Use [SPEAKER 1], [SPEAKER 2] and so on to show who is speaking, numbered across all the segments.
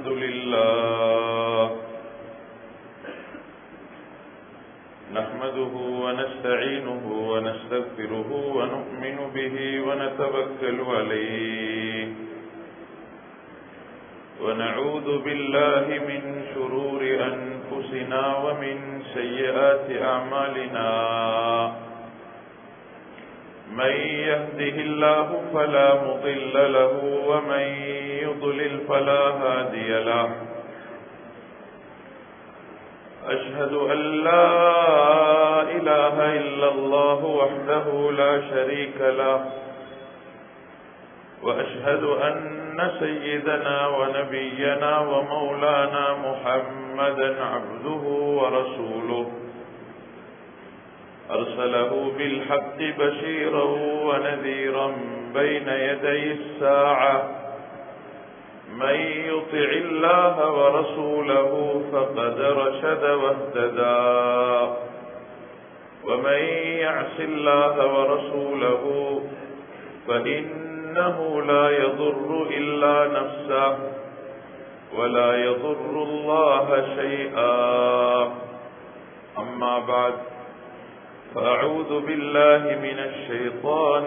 [SPEAKER 1] الحمد لله نحمده ونستعينه ونستغفره ونؤمن به ونتوكل عليه ونعوذ بالله من شرور أنفسنا ومن سيئات أعمالنا من يهده الله فلا مضل له ومن يضلل فلا هادي له أشهد أن لا إله إلا الله وحده لا شريك له وأشهد أن سيدنا ونبينا ومولانا محمدا عبده ورسوله أرسله بالحق بشيرا ونذيرا بين يدي الساعة من يطع الله ورسوله فقد رشد واهتدى ومن يعص الله ورسوله فإنه لا يضر إلا نفسه ولا يضر الله شيئا أما بعد فأعوذ بالله من الشيطان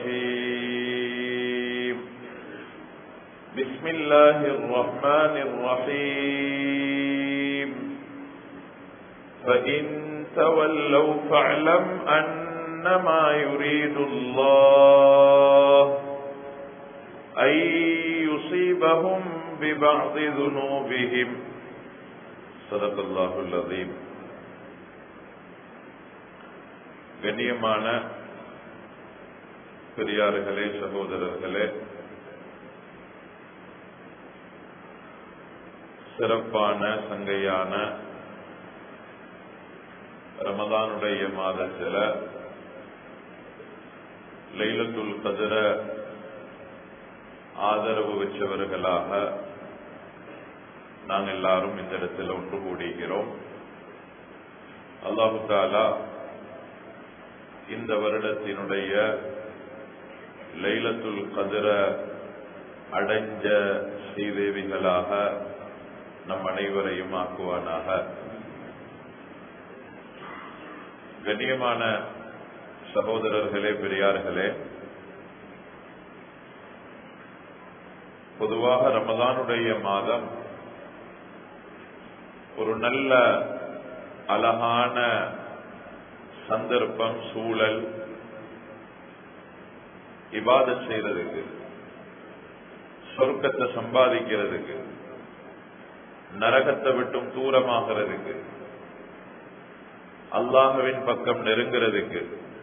[SPEAKER 1] الرجيم بسم الله الرحمن الرحيم فإن تولوا فاعلم أنما يريد الله أن يصيبهم ببعض ذنوبهم صدق الله العظيم கண்ணியமான பெரியார்களே சகோதரர்களே சிறப்பான சங்கையான ரமதானுடைய மாதத்தில் லைலத்துல் கதிர ஆதரவு வச்சவர்களாக நாங்கள் எல்லாரும் இந்த இடத்துல ஒன்று கூடுகிறோம் அல்லாஹு தாலா இந்த வருடத்தினுடைய லைலத்துல் கதிர அடைஞ்ச ஸ்ரீதேவிகளாக நம் அனைவரையும் ஆக்குவானாக கண்ணியமான சகோதரர்களே பெரியார்களே பொதுவாக ரமதானுடைய மாதம் ஒரு நல்ல அழகான சந்தர்ப்பம் சூழல் இபாத செய்யறதுக்கு சொர்க்கத்தை சம்பாதிக்கிறதுக்கு நரகத்தை விட்டும் தூரமாகிறதுக்கு அல்லாஹுவின் பக்கம் நெருங்கிறதுக்கு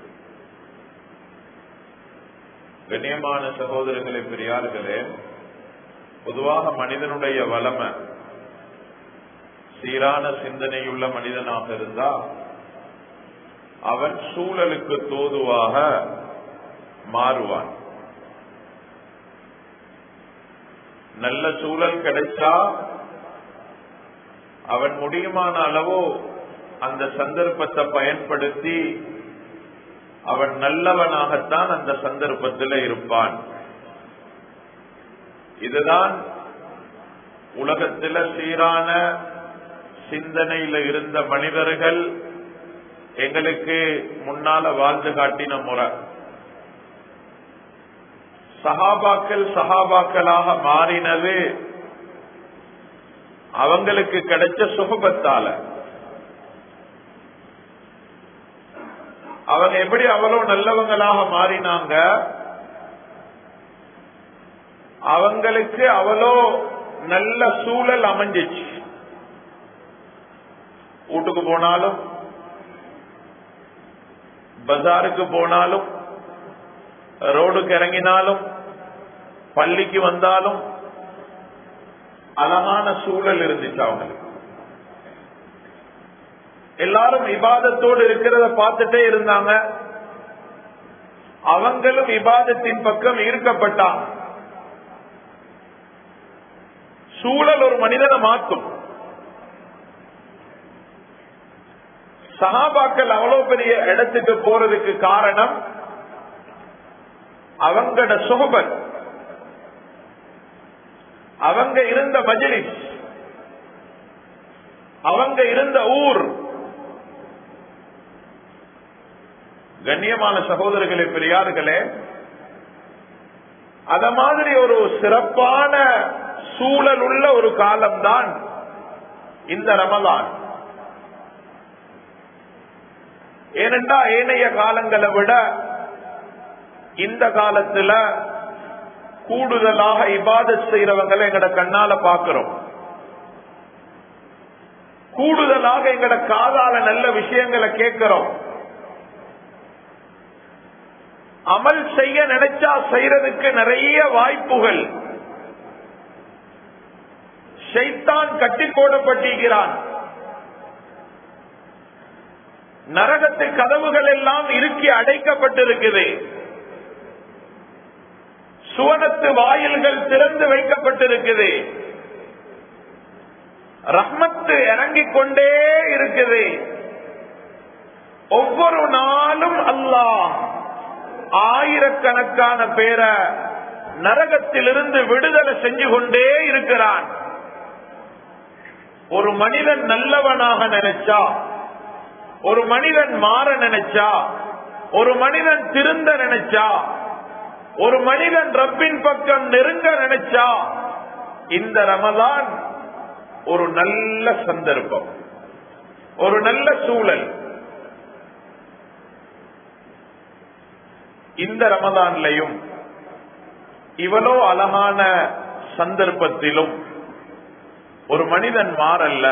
[SPEAKER 1] கண்ணியமான சகோதரர்களே பெரியார்களே பொதுவாக மனிதனுடைய வளமை சீரான சிந்தனையுள்ள மனிதனாக இருந்தா அவன் சூழலுக்கு தோதுவாக மாறுவான் நல்ல சூழல் கிடைச்சா அவன் முடியுமான அளவோ அந்த சந்தர்ப்பத்தை பயன்படுத்தி அவன் நல்லவனாகத்தான் அந்த சந்தர்ப்பத்தில் இருப்பான் இதுதான் உலகத்தில் சீரான சிந்தனையில இருந்த மனிதர்கள் எங்களுக்கு முன்னால வாழ்ந்து காட்டின முறை சஹாபாக்கள் சஹாபாக்களாக மாறினது அவங்களுக்கு கிடைச்ச சுகபத்தால அவங்க எப்படி அவ்வளவு நல்லவங்களாக மாறினாங்க அவங்களுக்கு அவ்வளோ நல்ல சூழல் அமைஞ்சிச்சு வீட்டுக்கு போனாலும் பஜாருக்கு போனாலும் ரோடுக்கு இறங்கினாலும் பள்ளிக்கு வந்தாலும் அழகான சூழல் இருந்துச்சு அவங்களுக்கு எல்லாரும் இபாதத்தோடு இருக்கிறத பார்த்துட்டே இருந்தாங்க அவங்களும் இபாதத்தின் பக்கம் ஈர்க்கப்பட்டாங்க சூழல் ஒரு மனிதனை மாற்றும் சகாபாக்கள் அவ்வளவு பெரிய இடத்துக்கு போறதுக்கு காரணம் அவங்களோட சுகபன் அவங்க இருந்த மஜ்லிஸ் அவங்க இருந்த ஊர் கண்ணியமான சகோதரர்களே பெரியார்களே அத மாதிரி ஒரு சிறப்பான சூழல் உள்ள ஒரு காலம்தான் இந்த ரமதான் ஏனென்றா ஏனைய காலங்களை விட இந்த காலத்துல கூடுதலாக இபாதத் செய்யறவங்களை எங்கட கண்ணால பாக்குறோம் கூடுதலாக எங்கட காதால நல்ல விஷயங்களை கேட்கிறோம் அமல் செய்ய நினைச்சா செய்யறதுக்கு நிறைய வாய்ப்புகள் ஷைத்தான் கட்டி போடப்பட்டிருக்கிறான் நரகத்து கதவுகள் எல்லாம் இறுக்கி அடைக்கப்பட்டிருக்குது சுவனத்து வாயில்கள் திறந்து வைக்கப்பட்டிருக்குது ரஹ்மத்து இறங்கிக் கொண்டே இருக்குது ஒவ்வொரு நாளும் அல்லாஹ் ஆயிரக்கணக்கான பேரை நரகத்திலிருந்து விடுதலை செஞ்சு கொண்டே இருக்கிறான் ஒரு மனிதன் நல்லவனாக நினைச்சா ஒரு மனிதன் மாற நினைச்சா ஒரு மனிதன் திருந்த நினைச்சா ஒரு மனிதன் ரப்பின் பக்கம் நெருங்க நினைச்சா இந்த ரமலான் ஒரு நல்ல சந்தர்ப்பம் ஒரு நல்ல சூழல் இந்த ரமதான்லையும் இவளோ அழகான சந்தர்ப்பத்திலும் ஒரு மனிதன் மாறல்ல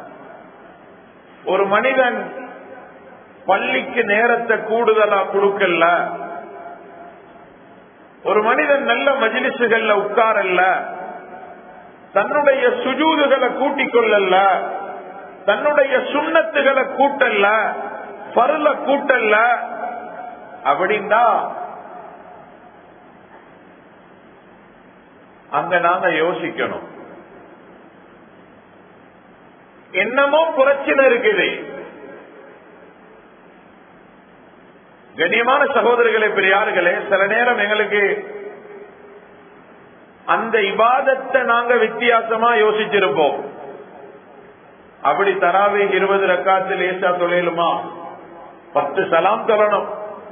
[SPEAKER 1] ஒரு மனிதன் பள்ளிக்கு நேரத்தை கூடுதலா கொடுக்கல ஒரு மனிதன் நல்ல மஜிலிசுகள்ல உட்காரல்ல தன்னுடைய சுஜூதுகளை கூட்டிக் கொள்ளல தன்னுடைய சுண்ணத்துகளை கூட்டல்ல பருள கூட்டல்ல அப்படின்னா அங்க நாங்க யோசிக்கணும் என்னமோ பிரச்சனை இருக்குது கண்ணியமான சகோதரர்களே பெரியார்களே சில நேரம் எங்களுக்கு அந்த இபாதத்தை நாங்க வித்தியாசமா யோசிச்சிருப்போம் அப்படி தராவே இருபது ரக்காத்தில் ஏசா தொழிலுமா பத்து சலாம் தொழணும்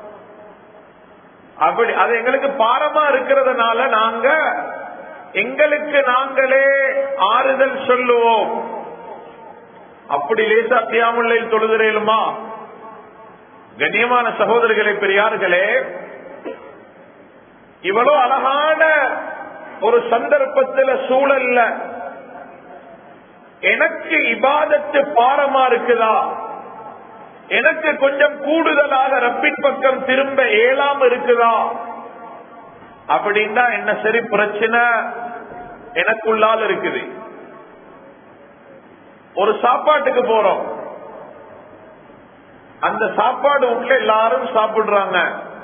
[SPEAKER 1] அப்படி அது எங்களுக்கு பாரமா இருக்கிறதுனால நாங்க எங்களுக்கு நாங்களே ஆறுதல் சொல்லுவோம் அப்படி லேசா தியாமுல்லை தொழுகிறேலுமா கண்ணியமான சகோதரர்களே பெரியார்களே இவ்வளோ அழகான ஒரு சந்தர்ப்பத்தில் சூழல்ல எனக்கு இபாதத்து பாரமா இருக்குதா எனக்கு கொஞ்சம் கூடுதலாக ரப்பின் பக்கம் திரும்ப ஏழாம இருக்குதா அப்படின்னா என்ன சரி பிரச்சனை எனக்குள்ளால் இருக்குது ஒரு சாப்பாட்டுக்கு போறோம் அந்த சாப்பாடு உள்ள எல்லாரும் சாப்பிடுறாங்க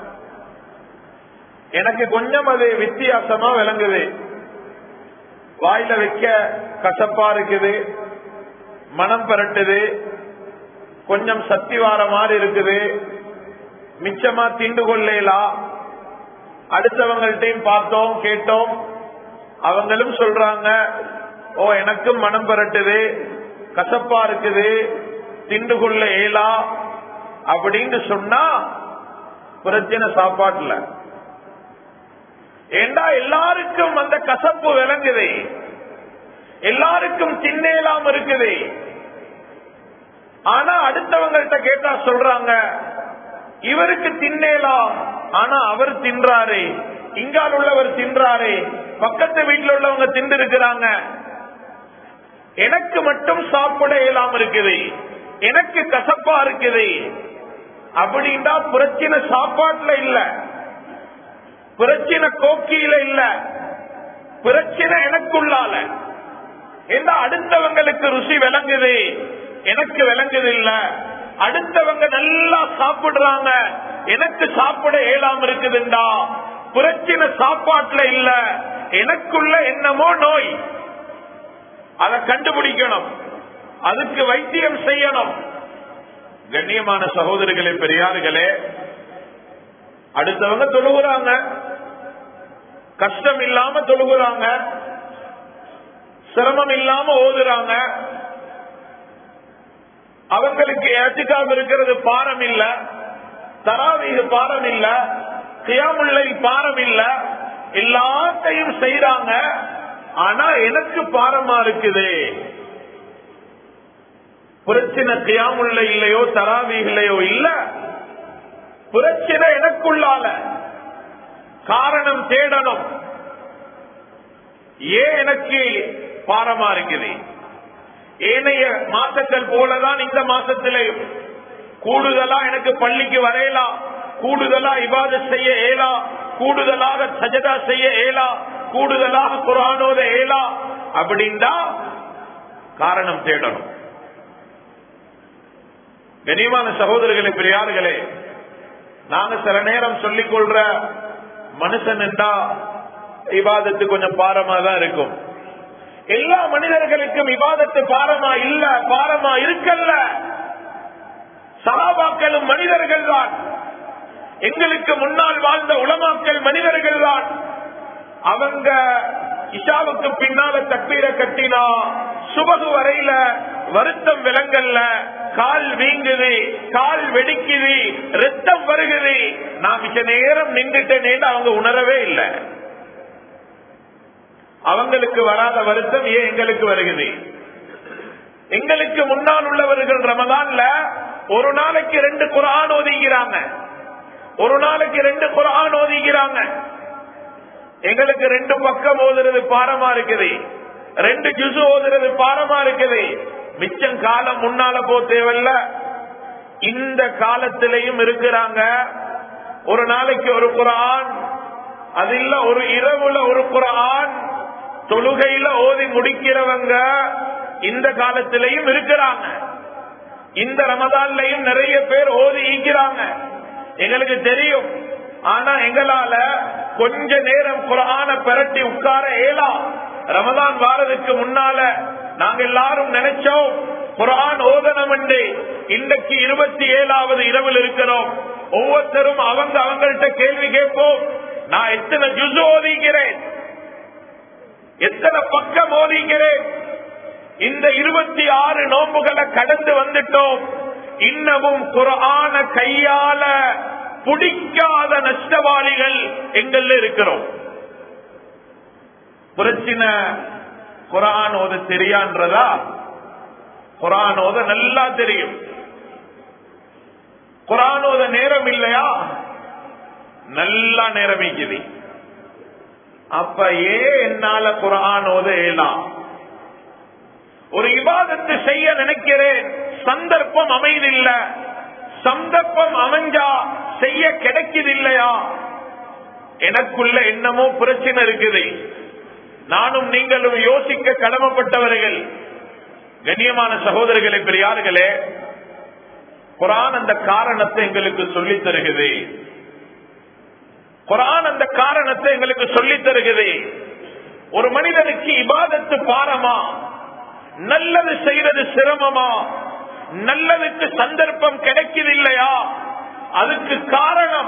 [SPEAKER 1] எனக்கு கொஞ்சம் அது வித்தியாசமா விளங்குது வாயில வைக்க கசப்பா இருக்குது மனம் பரட்டுது கொஞ்சம் சக்தி வார மாதிரி இருக்குது மிச்சமா திண்டு கொள்ளலாம் அடுத்தவங்கள்ட்டையும் பார்த்தோம் கேட்டோம் அவங்களும் சொல்றாங்க ஓ எனக்கும் மனம் பரட்டுது கசப்பா இருக்குது திண்டு கொள்ள இயலா அப்படின்னு சொன்னா பிரச்சனை சாப்பாட்டுல ஏண்டா எல்லாருக்கும் அந்த கசப்பு விளங்குது எல்லாருக்கும் தின்னேலாம் இருக்குது ஆனா அடுத்தவங்கள்ட்ட கேட்டா சொல்றாங்க இவருக்கு தின்னேலாம் ஆனா அவர் தின்றாரு இங்கால் உள்ளவர் தின்றாரு பக்கத்து வீட்டில் உள்ளவங்க தின்று இருக்கிறாங்க எனக்கு மட்டும் சாப்பிட இயலாம இருக்குது எனக்கு கசப்பா இருக்குது அப்படின்னா பிரச்சனை சாப்பாட்டுல இல்ல பிரச்சனை கோக்கியில இல்ல பிரச்சனை எனக்குள்ளால எந்த அடுத்தவங்களுக்கு ருசி விளங்குது எனக்கு விளங்குது இல்ல அடுத்தவங்க நல்லா சாப்பிடுறாங்க எனக்கு சாப்பிட இயலாம இருக்குதுண்டா பிரச்சனை சாப்பாட்டுல இல்ல எனக்குள்ள என்னமோ நோய் அதை கண்டுபிடிக்கணும் அதுக்கு வைத்தியம் செய்யணும் கண்ணியமான சகோதரிகளே பெரியார்களே அடுத்தவங்க தொழுகிறாங்க கஷ்டம் இல்லாம தொழுகிறாங்க சிரமம் இல்லாம ஓதுறாங்க அவங்களுக்கு ஏற்றுக்காம இருக்கிறது பாரம் இல்ல தராவீக பாரம் இல்ல கியாமுல்லை பாரம் இல்ல எல்லாத்தையும் செய்யறாங்க ஆனா எனக்கு பாரமா இருக்குது பிரச்சனை கியாமுல்ல இல்லையோ தராவீகலையோ இல்ல பிரச்சனை எனக்குள்ளால காரணம் தேடணும் ஏன் எனக்கு பாரமா இருக்குது ஏனைய மாசங்கள் போலதான் இந்த மாசத்திலேயும் கூடுதலா எனக்கு பள்ளிக்கு வரையலாம் கூடுதலா இபாத செய்ய ஏலா கூடுதலாக சஜதா செய்ய ஏலா கூடுதலாக குரானோத ஏலா அப்படின்னா காரணம் தேடணும் கனிமான சகோதரர்களே பெரியார்களே நாங்க சில நேரம் சொல்லிக் கொள்ற மனுஷன் என்றா இபாதத்து கொஞ்சம் பாரமா தான் இருக்கும் எல்லா மனிதர்களுக்கும் விவாதத்து பாரமா இல்ல பாரமா இருக்கல்ல சகாபாக்களும் மனிதர்கள் தான் எங்களுக்கு முன்னால் வாழ்ந்த உலமாக்கள் மனிதர்கள் தான் அவங்க இஷாவுக்கு பின்னால தப்பீர கட்டினா சுபகு வரையில வருத்தம் விலங்கல்ல கால் வீங்குது கால் வெடிக்குது ரத்தம் வருகுது நான் மிச்ச நேரம் நின்றுட்டேனேன்னு அவங்க உணரவே இல்லை அவங்களுக்கு வராத வருத்தம் ஏன் எங்களுக்கு வருகிறது எங்களுக்கு முன்னால் உள்ளவர்கள் ரமதான்ல ஒரு நாளைக்கு ரெண்டு குரான் ஓதிக்கிறாங்க ஒரு நாளைக்கு ரெண்டு குரான் ஓதிக்கிறாங்க எங்களுக்கு ரெண்டு பக்கம் ஓதுறது பாரமா இருக்குது ரெண்டு ஜுசு ஓதுறது பாரமா இருக்குது மிச்சம் காலம் முன்னால போ தேவையில்ல இந்த காலத்திலையும் இருக்கிறாங்க ஒரு நாளைக்கு ஒரு குரான் அது இல்ல ஒரு இரவுல ஒரு குரான் தொழுகையில ஓதி முடிக்கிறவங்க இந்த காலத்திலையும் இருக்கிறாங்க இந்த ரமதான்லயும் நிறைய பேர் ஓதி ஈக்கிறாங்க எங்களுக்கு தெரியும் ஆனா எங்களால கொஞ்ச நேரம் குரான பெரட்டி உட்கார ஏலா ரமதான் வாரதுக்கு முன்னால நாங்க எல்லாரும் நினைச்சோம் குரான் ஓதனம் என்று இன்றைக்கு இருபத்தி ஏழாவது இரவில் இருக்கிறோம் ஒவ்வொருத்தரும் அவங்க அவங்கள்ட்ட கேள்வி கேட்போம் நான் எத்தனை ஜுசு ஓதிக்கிறேன் எத்தனை பக்கம் ஓதிக்கிறேன் இந்த இருபத்தி ஆறு நோம்புகளை கடந்து வந்துட்டோம் இன்னமும் குரான கையால பிடிக்காத நஷ்டவாளிகள் எங்கள்ல இருக்கிறோம் பிரச்சனை குரான் ஓத தெரியான்றதா குரான் ஓத நல்லா தெரியும் குரான் ஓத நேரம் இல்லையா நல்லா நேரம் இருக்குது அப்ப ஏன் என்னால குரான் ஓத இயலாம் ஒரு விவாதத்தை செய்ய நினைக்கிறேன் சந்தர்ப்பம் அமைதில்ல சந்தர்ப்பம் அமைஞ்சா செய்ய கிடைக்குது இல்லையா எனக்குள்ள என்னமோ பிரச்சனை இருக்குது நானும் நீங்களும் யோசிக்க கடமைப்பட்டவர்கள் கண்ணியமான சகோதரர்களை பெரியார்களே குரான் அந்த காரணத்தை எங்களுக்கு சொல்லித் தருகிறது குரான் அந்த காரணத்தை எங்களுக்கு சொல்லித் தருகிறது ஒரு மனிதனுக்கு இபாதத்து பாரமா நல்லது செய்யறது சிரமமா நல்லதுக்கு சந்தர்ப்பம் கிடைக்குது இல்லையா அதுக்கு காரணம்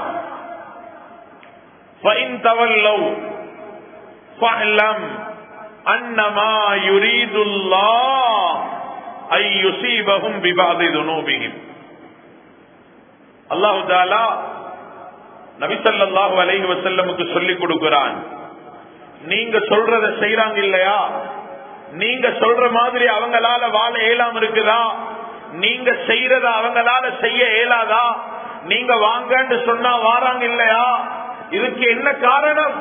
[SPEAKER 1] அன்னமா யுரீதுல்லா ஐ யுசீபகும் விவாதி துனூபிகும் அல்லாஹு தாலா நபிசல்லாஹு அலைஹி வசல்லமுக்கு சொல்லிக் கொடுக்கிறான் நீங்க சொல்றத செய்யறாங்க இல்லையா நீங்க சொல்ற மாதிரி அவங்களால வாழ இயலாம இருக்குதா நீங்க செய்யறத அவங்களால செய்ய இயலாதா நீங்க வாங்கன்னு சொன்னா வாராங்க இல்லையா இதுக்கு என்ன காரணம்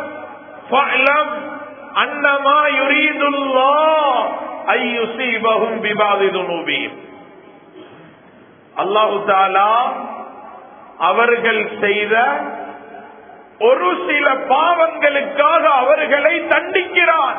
[SPEAKER 1] அன்னமா யுரீதுல்லா ஐயுசீபகும் விவாதி துனூபியும் அல்லாஹு தாலா அவர்கள் செய்த ஒரு சில பாவங்களுக்காக அவர்களை தண்டிக்கிறான்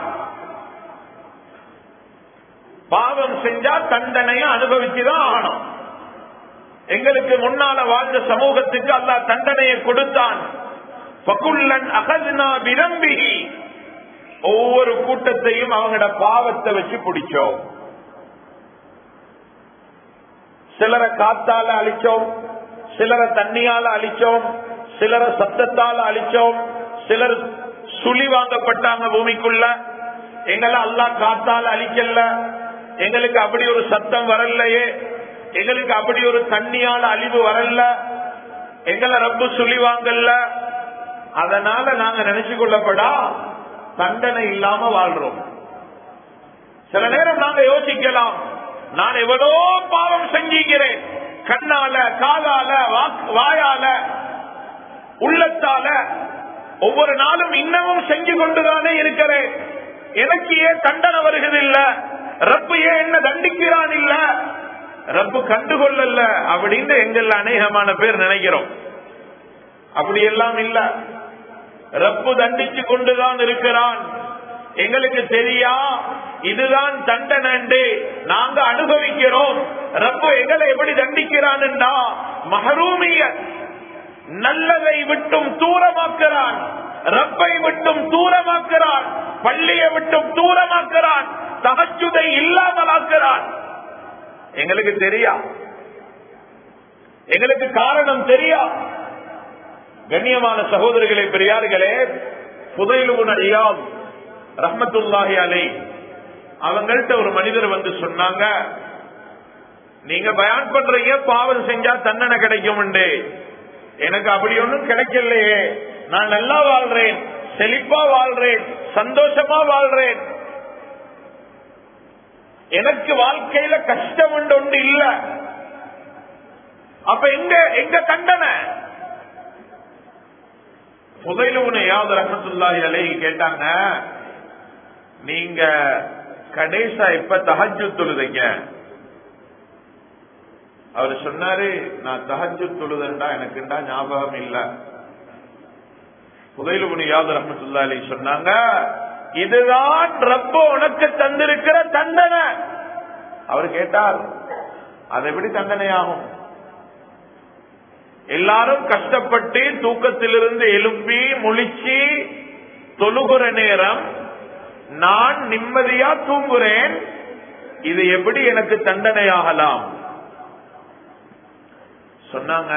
[SPEAKER 1] பாவம் செஞ்சா தண்டனையை அனுபவிச்சுதான் ஆகணும் எங்களுக்கு முன்னால வாழ்ந்த சமூகத்துக்கு அல்லா தண்டனையை கொடுத்தான் பகுல்லன் அகதுனா விரும்பி ஒவ்வொரு கூட்டத்தையும் அவங்களோட பாவத்தை வச்சு பிடிச்சோம் சிலரை காத்தால அழிச்சோம் சிலரை தண்ணியால அழிச்சோம் சிலரை சத்தத்தால அழிச்சோம் சிலர் சுழி வாங்கப்பட்டாங்க பூமிக்குள்ள எங்களை அல்லா காத்தால் அழிக்கல எங்களுக்கு அப்படி ஒரு சத்தம் வரலையே எங்களுக்கு அப்படி ஒரு தண்ணியால அழிவு வரல எங்களை ரப்பு சொல்லிவாங்கல்ல அதனால நாங்க நினைச்சு கொள்ளப்படா தண்டனை இல்லாம வாழ்றோம் சில நேரம் நாங்க யோசிக்கலாம் நான் எவ்வளோ பாவம் செஞ்சிக்கிறேன் கண்ணால காலால வாக்கு- வாயால உள்ளத்தால ஒவ்வொரு நாளும் இன்னமும் செஞ்சு கொண்டுதானே இருக்கிறேன் எனக்கு ஏன் தண்டனை வருகிறது இல்ல ரப்பு ஏன் என்ன தண்டிக்கிறான் இல்ல ரப்பு கண்டுகொள்ளல அப்படின்னு எங்கள் அநேகமான பேர் நினைக்கிறோம் அப்படி எல்லாம் இல்ல ரப்பு தண்டிச்சு கொண்டுதான் இருக்கிறான் எங்களுக்கு தெரியா இதுதான் தண்டனை என்று நாங்க அனுபவிக்கிறோம் ரப்பு எங்களை எப்படி தண்டிக்கிறான்டா மகரூமிய நல்லதை விட்டும் தூரமாக்குறான் ரப்பை விட்டும் தூரமாக்குறான் பள்ளியை விட்டும் தூரமாக்குறான் தகச்சுதை இல்லாமலாக்குறான் எங்களுக்கு தெரியா எங்களுக்கு காரணம் தெரியா கண்ணியமான சகோதரர்களே பெரியார்களே புதையிலுகுண ஐயாம் ரஹமத்துல்லாஹி அலை அவங்கள்ட்ட ஒரு மனிதர் வந்து சொன்னாங்க நீங்க பயான் பண்றீங்க பாவம் செஞ்சா தண்டனை கிடைக்கும் எனக்கு அப்படி ஒண்ணும் கிடைக்கலையே நான் நல்லா வாழ்றேன் செழிப்பா வாழ்றேன் சந்தோஷமா வாழ்றேன் எனக்கு வாழ்க்கையில கஷ்டம் உண்டு ஒன்று இல்ல அப்ப எங்க எங்க தண்டனை புதையிலுனை யாவது ரஹமத்துல்லாஹி அலைஹி கேட்டாங்க நீங்க கடைசா இப்ப தஹஜ்ஜு தொழுதைங்க அவர் சொன்னாரு நான் தஹஜ்ஜு தொழுதண்டா எனக்குண்டா ஞாபகம் இல்ல புதையிலுனை யாவது ரஹமத்துல்லா அலி சொன்னாங்க இதுதான் ரப்ப உனக்கு தந்திருக்கிற தண்டனை அவர் கேட்டார் அது எப்படி தண்டனையாகும் எல்லாரும் கஷ்டப்பட்டு தூக்கத்திலிருந்து எழுப்பி முழிச்சு தொழுகிற நேரம் நான் நிம்மதியா தூங்குறேன் இது எப்படி எனக்கு தண்டனையாகலாம் சொன்னாங்க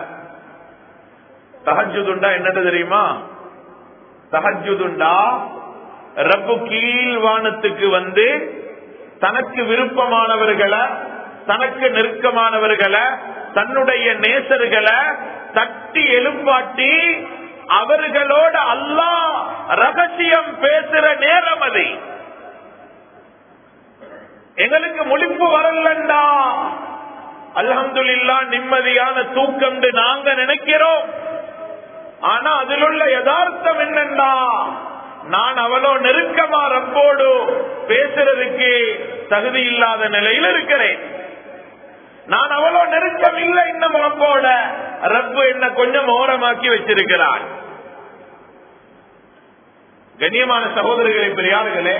[SPEAKER 1] தஹஜுதுண்டா என்னது தெரியுமா தஹஜுதுண்டா ரப்பு கீழ் வானத்துக்கு வந்து தனக்கு விருப்பமானவர்களை தனக்கு நெருக்கமானவர்களை தன்னுடைய நேசர்களை தட்டி எழுப்பாட்டி அவர்களோட அல்லாஹ் ரகசியம் பேசுற நேரம் அது எங்களுக்கு முழிப்பு வரலண்டா அல்ஹம்துலில்லா நிம்மதியான தூக்கம் நாங்க நினைக்கிறோம் ஆனா அதில் உள்ள யதார்த்தம் என்னண்டா நான் அவளோ நெருக்கமா ரப்போடு பேசுறதுக்கு தகுதி இல்லாத நிலையில் இருக்கிறேன் நான் அவ்வளோ நெருக்கம் இல்லை இன்னும் ரப்போட ரப்பு என்ன கொஞ்சம் ஓரமாக்கி வச்சிருக்கிறான் கண்ணியமான சகோதரர்களே பெரியார்களே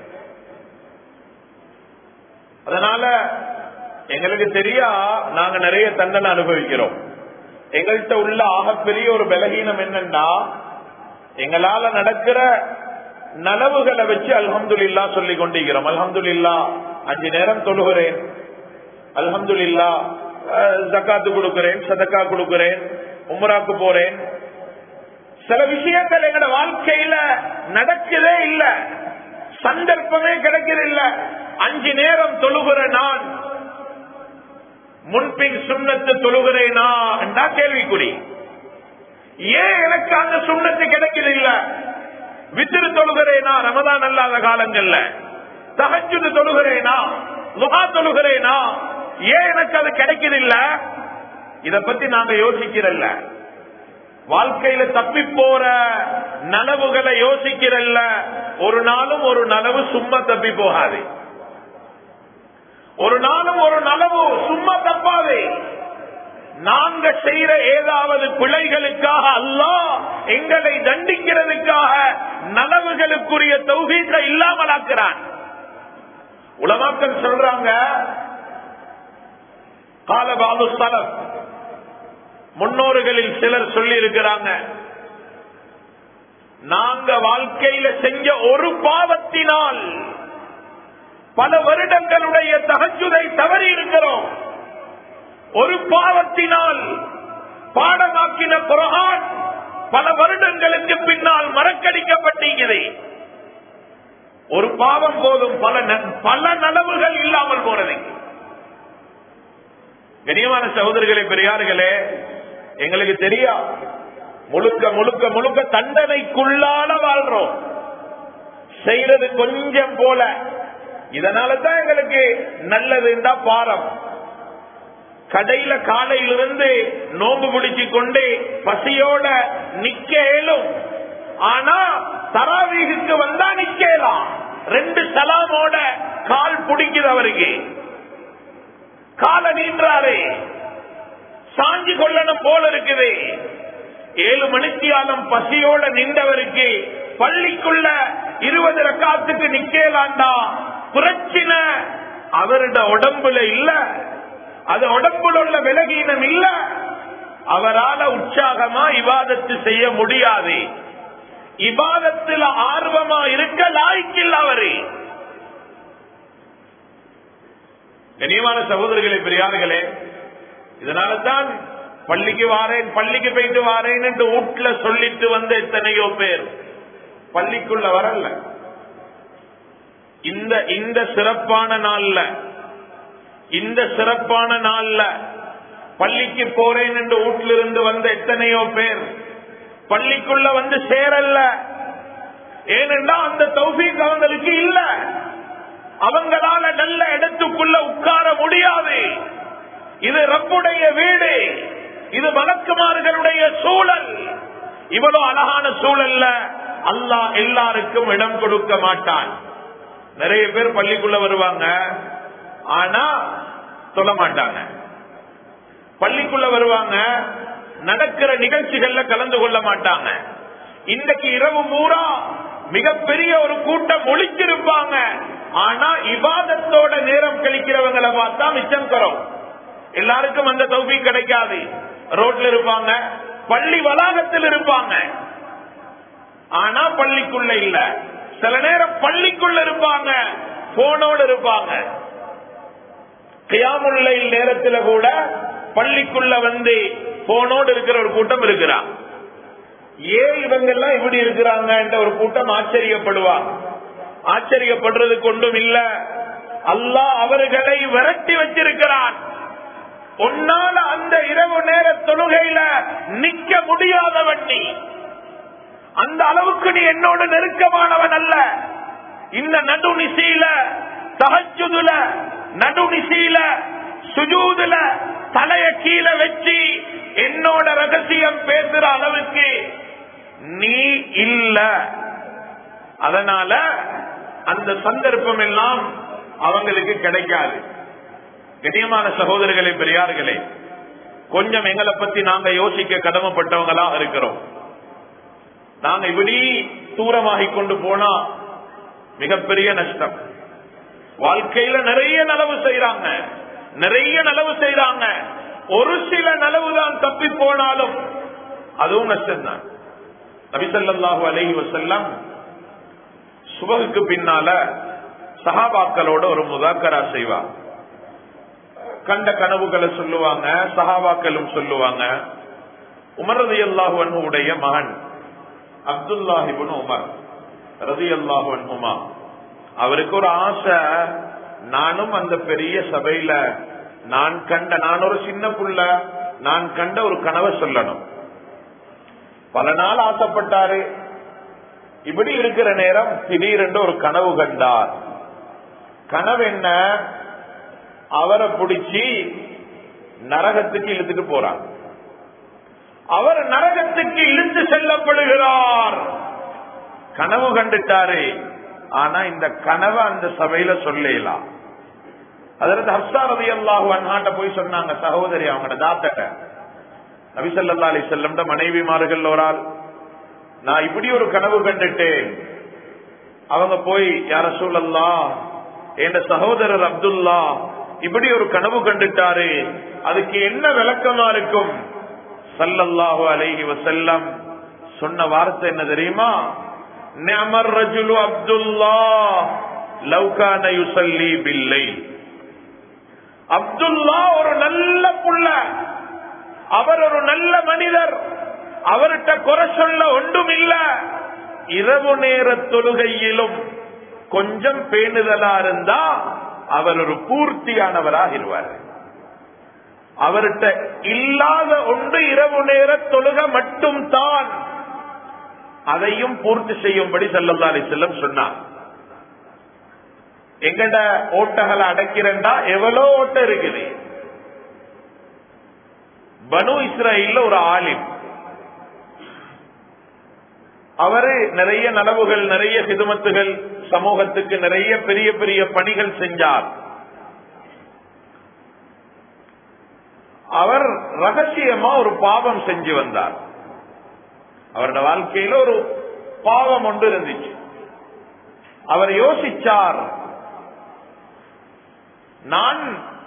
[SPEAKER 1] அதனால எங்களுக்கு தெரியா நாங்க நிறைய தண்டனை அனுபவிக்கிறோம் எங்கள்கிட்ட உள்ள ஆகப்பெரிய ஒரு பலகீனம் என்னன்னா எங்களால நடக்கிற நலவுகளை வச்சு அல்ஹம்துலில்லா சொல்லி கொண்டிருக்கிறோம் அல்ஹம்துலில்லா அஞ்சு நேரம் தொழுகிறேன் அல்ஹம்துலில்லா அஹ், ஜக்காத்து கொடுக்கிறேன் சதக்கா கொடுக்கிறேன் உம்ராக்கு போறேன் சில விஷயங்கள் எங்கட வாழ்க்கையில நடக்கவே இல்ல சந்தர்ப்பமே கிடைக்கிறது இல்ல அஞ்சு நேரம் தொழுகிற நான் முன்பின் சுண்ணத்து தொழுகிறேனா என்றா கேள்விக்குறி ஏன் எனக்கு அந்த சுண்ணத்து கிடைக்கிறது இல்ல வித்திரு தொழுகிறேனா ரமதான் அல்லாத காலங்கள்ல தகச்சுது தொழுகிறேனா லுகா தொழுகிறேனா ஏன் எனக்கு அது கிடைக்கிறதில்ல இத பத்தி நாங்க யோசிக்கிறல்ல வாழ்க்கையில தப்பி போற நனவுகளை யோசிக்கிறல்ல ஒரு நாளும் ஒரு நனவு சும்மா தப்பி போகாது ஒரு நாளும் ஒரு நனவு சும்மா தப்பாது நாங்க செய்யற ஏதாவது பிழைகளுக்காக அல்லாஹ் எங்களை தண்டிக்கிறதுக்காக நனவுகளுக்குரிய தௌகீத்தை இல்லாமலாக்குறான் உலமாக்கள் சொல்றாங்க கால பாபு ஸ்தலம் முன்னோர்களில் சிலர் சொல்லி இருக்கிறாங்க நாங்க வாழ்க்கையில செஞ்ச ஒரு பாவத்தினால் பல வருடங்களுடைய தகச்சுதை தவறி இருக்கிறோம் ஒரு பாவத்தினால் பாடமாக்கின குரான் பல வருடங்களுக்கு பின்னால் மறக்கடிக்கப்பட்டீங்கிறது ஒரு பாவம் போதும் பல ந- பல நலவுகள் இல்லாமல் போறதுக்கு கனியமான சகோதரர்களே பெரியார்களே எங்களுக்கு தெரியா முழுக்க முழுக்க முழுக்க தண்டனைக்குள்ளால வாழ்றோம் செய்யறது கொஞ்சம் போல இதனால தான் எங்களுக்கு நல்லதுண்டா பாரம் கடையில காலையிலிருந்து நோம்பு பிடிச்சு கொண்டு பசியோட நிக்க இயலும் ஆனா தராவீகுக்கு வந்தா நிக்கலாம் ரெண்டு சலாமோட கால் பிடிக்குது அவருக்கு காலை நீன்றாரு சாஞ்சி கொள்ளணும் போல இருக்குது ஏழு மணித்தியாலம் பசியோட நின்றவருக்கு பள்ளிக்குள்ள இருபது ரக்காத்துக்கு நிக்கலாண்டா பிரச்சனை அவருட உடம்புல இல்ல அது உடம்புல உள்ள விலகீனம் இல்ல அவரால உற்சாகமா இவாதத்து செய்ய முடியாது இபாதத்தில் ஆர்வமா இருக்க லாய்க்கில்ல அவரு கனியமான சகோதரர்களே பெரியார்களே இதனால தான் பள்ளிக்கு வாரேன் பள்ளிக்கு போயிட்டு வாரேன் என்று வீட்டுல சொல்லிட்டு வந்த எத்தனையோ பேர் பள்ளிக்குள்ள வரல இந்த இந்த சிறப்பான நாள்ல இந்த சிறப்பான நாள்ல பள்ளிக்கு போறேன் என்று வீட்டில இருந்து வந்த எத்தனையோ பேர் பள்ளிக்குள்ள வந்து சேரல்ல ஏனென்றா அந்த தௌஃபீக் அவங்களுக்கு இல்ல அவங்களால நல்ல இடத்துக்குள்ள உட்கார முடியாது இது ரப்புடைய வீடு இது வழக்குமார்களுடைய சூழல் இவ்வளவு அழகான சூழல்ல அல்லாஹ் எல்லாருக்கும் இடம் கொடுக்க மாட்டான் நிறைய பேர் பள்ளிக்குள்ள வருவாங்க ஆனா சொல்ல மாட்டாங்க பள்ளிக்குள்ள வருவாங்க நடக்கிற நிகழ்ச்சிகள்ல கலந்து கொள்ள மாட்டாங்க இன்றைக்கு இரவு பூரா மிகப்பெரிய ஒரு கூட்டம் ஒழிச்சிருப்பாங்க ஆனா இபாதத்தோட நேரம் கழிக்கிறவங்களை பார்த்தா மிச்சம் தரும் எல்லாருக்கும் அந்த தௌபி கிடைக்காது ரோட்ல இருப்பாங்க பள்ளி வளாகத்தில் இருப்பாங்க ஆனா பள்ளிக்குள்ள இல்ல சில நேரம் பள்ளிக்குள்ள இருப்பாங்க போனோடு இருப்பாங்க கியாமுல்லை நேரத்துல கூட பள்ளிக்குள்ள வந்து போனோடு இருக்கிற ஒரு கூட்டம் இருக்கிறான் ஏன் இவங்க எல்லாம் இப்படி இருக்கிறாங்க என்ற ஒரு கூட்டம் ஆச்சரியப்படுவாங்க ஆச்சரியப்படுறது கொண்டும் இல்ல அல்லாஹ் அவர்களை விரட்டி வச்சிருக்கிறான் உன்னால அந்த இரவு நேர தொழுகையில நிக்க முடியாதவன் நீ அந்த அளவுக்கு நீ என்னோட நெருக்கமானவன் அல்ல இந்த நடுநிசையில தகச்சுதுல நடுநிசையில சுஜூதுல தலைய கீழே வச்சு என்னோட ரகசியம் பேசுற அளவுக்கு நீ இல்ல அதனால அந்த சந்தர்ப்பம் எல்லாம் அவங்களுக்கு கிடைக்காது கண்ணியமான சகோதரர்களே பெரியார்களே கொஞ்சம் எங்களை பத்தி நாங்க யோசிக்க கடமைப்பட்டவங்களா இருக்கிறோம் நாங்க இப்படி தூரமாகி கொண்டு போனா மிகப்பெரிய நஷ்டம் வாழ்க்கையில நிறைய நலவு செய்யறாங்க நிறைய நலவு செய்யறாங்க ஒரு சில நலவு தான் தப்பி போனாலும் அதுவும் நஷ்டம்தான் நபிசல்லாஹு அலஹி வசல்லம் சுபகுக்கு பின்னால சஹாபாக்களோட ஒரு முதாக்கரா செய்வார் கண்ட கனவுகளை சொல்லுவாங்க சஹாபாக்களும் சொல்லுவாங்க உமர் ரதி அல்லாஹு உடைய மகன் அப்துல்லாஹிபுன் உமர் ரதி அல்லாஹு உமா அவருக்கு ஒரு ஆசை நானும் அந்த பெரிய சபையில நான் கண்ட நான் ஒரு சின்ன புள்ள நான் கண்ட ஒரு கனவை சொல்லணும் பல நாள் ஆசைப்பட்டாரு இப்படி இருக்கிற நேரம் திடீரென்று ஒரு கனவு கண்டார் கனவு என்ன அவரை பிடிச்சி நரகத்துக்கு இழுத்துட்டு போறார் அவர் நரகத்துக்கு இழுத்து செல்லப்படுகிறார் கனவு கண்டுட்டாரு ஆனா இந்த கனவை அந்த சபையில சொல்லலாம் அதற்கு ஹர்ஷா ரவி அல்லாஹு அண்ணாட்ட போய் சொன்னாங்க சகோதரி அவங்களோட தாத்தட்ட நபிசல்லா அலி செல்லம் மனைவிமார்கள் ஒரு ஆள் நான் இப்படி ஒரு கனவு கண்டுட்டேன் அவங்க போய் யார சூழல்லா என் சகோதரர் அப்துல்லா இப்படி ஒரு கனவு கண்டுட்டாரு அதுக்கு என்ன விளக்கமா இருக்கும் சல்லல்லாஹு அலைஹி வசல்லம் சொன்ன வார்த்தை என்ன தெரியுமா நியமர் ரஜுலு அப்துல்லா லவ்கான யுசல்லி பில்லை அப்துல்லா ஒரு நல்ல புள்ள அவர் ஒரு நல்ல மனிதர் அவர்கிட்ட குறை சொல்ல ஒன்றும் இல்ல இரவு நேர தொழுகையிலும் கொஞ்சம் பேணுதலா இருந்தா அவர் ஒரு பூர்த்தியானவராகிடுவார் அவர்கிட்ட இல்லாத ஒன்று இரவு நேர தொழுக மட்டும் தான் அதையும் பூர்த்தி செய்யும்படி சல்லல்லா அலிசல்லம் சொன்னார் எங்கட ஓட்டங்களை அடைக்கிறண்டா எவ்வளவு ஓட்டம் இருக்குது பனு இஸ்ராயில் ஒரு ஆலிம் அவரு நிறைய நலவுகள் நிறைய ஹிதுமத்துகள் சமூகத்துக்கு நிறைய பெரிய பெரிய பணிகள் செஞ்சார் அவர் ரகசியமா ஒரு பாவம் செஞ்சு வந்தார் அவரோட வாழ்க்கையில ஒரு பாவம் ஒன்று இருந்துச்சு அவர் யோசிச்சார் நான்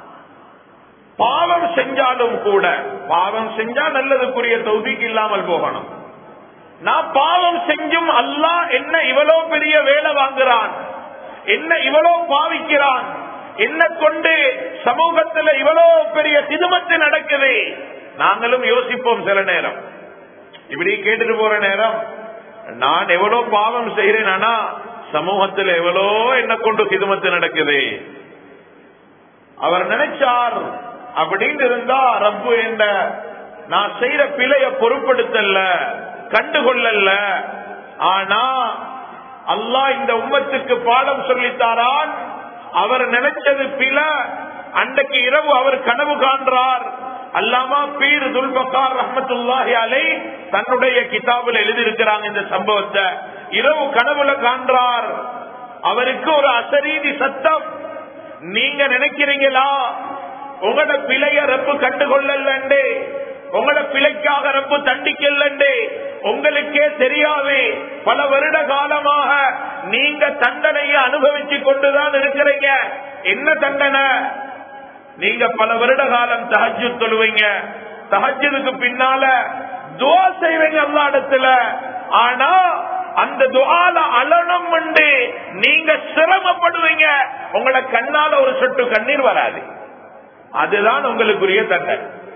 [SPEAKER 1] பாவம் செஞ்சாலும் கூட பாவம் செஞ்சா நல்லதுக்குரிய தௌதிக்கு இல்லாமல் போகணும் நான் பாவம் செஞ்சும் அல்லாஹ் என்ன இவ்வளவு பெரிய வேலை வாங்குறான் என்ன இவ்வளவு பாவிக்கிறான் என்ன கொண்டு சமூகத்துல இவ்வளவு பெரிய சிதுமத்து நடக்குது நாங்களும் யோசிப்போம் சில நேரம் இப்படி கேட்டுட்டு போற நேரம் நான் எவ்வளவு பாவம் செய்யறேன் ஆனா சமூகத்தில் எவ்வளோ என்ன கொண்டு சிதுமத்து நடக்குது அவர் நினைச்சார் அப்படின்னு இருந்தா ரப்பு என்ன நான் செய்யற பிழைய பொருட்படுத்தல கண்டுகொள்ளல ஆனா அல்லாஹ் இந்த உம்மத்துக்கு பாடம் சொல்லித்தாரான் அவர் நினைச்சது பில அன்றைக்கு இரவு அவர் கனவு காண்றார் அல்லாமா பீர் துல்பக்கார் ரஹமத்துல்லாஹி அலை தன்னுடைய கிதாபில் எழுதியிருக்கிறாங்க இந்த சம்பவத்தை இரவு கனவுல காண்றார் அவருக்கு ஒரு அசரீதி சத்தம் நீங்க நினைக்கிறீங்களா உங்களோட பிழைய ரப்பு கண்டுகொள்ளலண்டே உங்களோட பிழைக்காக ரப்பு தண்டிக்கலண்டே உங்களுக்கே தெரியாது பல வருட காலமாக நீங்க தண்டனையை அனுபவிச்சு கொண்டுதான் இருக்கிறீங்க என்ன தண்டனை நீங்க பல வருட காலம் தஹஜு தொழுவீங்க தஹஜுக்கு பின்னால துவா செய்வீங்க எல்லா இடத்துல ஆனா அந்த துவால அலனம் உண்டு நீங்க சிரமப்படுவீங்க உங்களோட கண்ணால ஒரு சொட்டு கண்ணீர் வராது அதுதான் உங்களுக்குரிய தண்டனை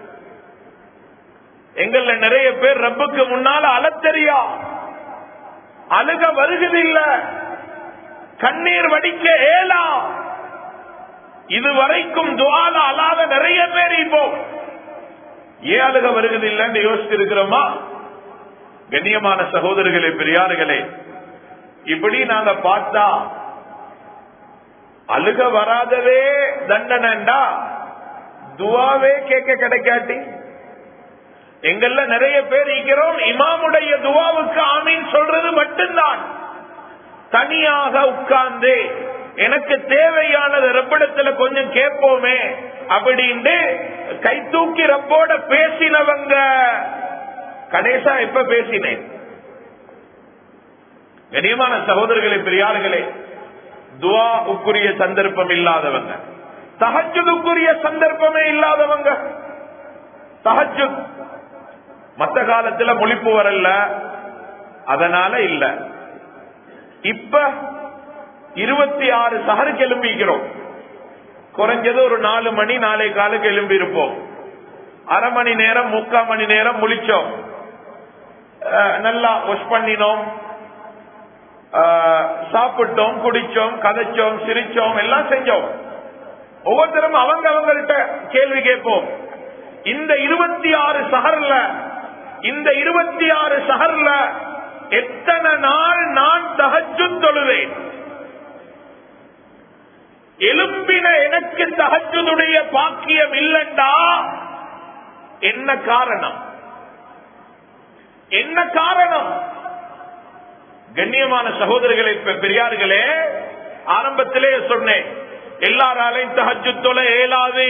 [SPEAKER 1] எங்கள்ல நிறைய பேர் ரப்புக்கு முன்னால அலத்தெரியா அழுக வருகிறதில்ல கண்ணீர் வடிக்க ஏலா இதுவரைக்கும் துவால அல்லாத நிறைய பேர் இப்போ ஏன் அழுக வருகிறதில்லைன்னு யோசிச்சு இருக்கிறோமா கண்ணியமான சகோதரர்களே பெரியார்களே இப்படி நாங்க பார்த்தா அழுக வராதவே தண்டனைண்டா துவாவே கேட்க கிடைக்காட்டி எங்கள்ல நிறைய பேர் இருக்கிறோம் இமாமுடைய துவாவுக்கு ஆமீன் சொல்றது மட்டும்தான் தனியாக உட்கார்ந்து எனக்கு தேவையானது ரப்பிடத்துல கொஞ்சம் கேட்போமே அப்படின்ட்டு கை தூக்கி ரப்போட பேசினவங்க கணேசா எப்ப பேசினேன் கனியமான சகோதரர்களே பெரியார்களே துவாவுக்குரிய சந்தர்ப்பம் இல்லாதவங்க தகஜுக்குரிய சந்தர்ப்பமே இல்லாதவங்க தகஜு மத்த காலத்துல முழிப்பு வரல அதனால இல்ல இப்ப இருபத்தி ஆறு சஹருக்கு எலும்பிக்கிறோம் குறைஞ்சது ஒரு நாலு மணி நாளை காலுக்கு எலும்பி இருப்போம் அரை மணி நேரம் முக்கால் மணி நேரம் முழிச்சோம் நல்லா வாஷ் பண்ணினோம் சாப்பிட்டோம் குடிச்சோம் கதைச்சோம் சிரிச்சோம் எல்லாம் செஞ்சோம் ஒவ்வொருத்தரும் அவங்க அவங்கள்ட்ட கேள்வி கேட்போம் இந்த இருபத்தி ஆறு சஹர்ல இந்த இருபத்தி ஆறு சஹர்ல எத்தனை நாள் நான் தகஜு தொழுவேன் எலும்பின எனக்கு தகஜுடைய பாக்கியம் இல்லண்டா என்ன காரணம் என்ன காரணம் கண்ணியமான சகோதரர்களே பெரியார்களே ஆரம்பத்திலே சொன்னேன் எல்லாராலையும் தகஜு தொலை இயலாது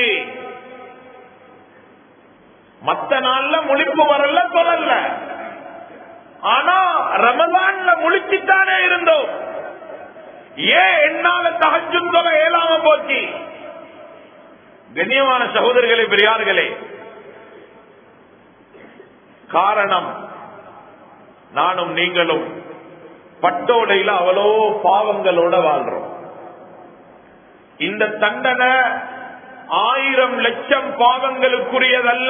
[SPEAKER 1] மத்த நாள்ல முழிப்பு வரல சொல்லல ஆனா ரமதான்ல முழிச்சுத்தானே இருந்தோம் ஏன் என்னால தகஜு தொலை இயலாம போச்சு கண்ணியமான சகோதரர்களே பெரியார்களே காரணம் நானும் நீங்களும் பட்டோடையில அவ்வளோ பாவங்களோட வாழ்றோம் இந்த தண்டனை ஆயிரம் லட்சம் பாவங்களுக்குரியதல்ல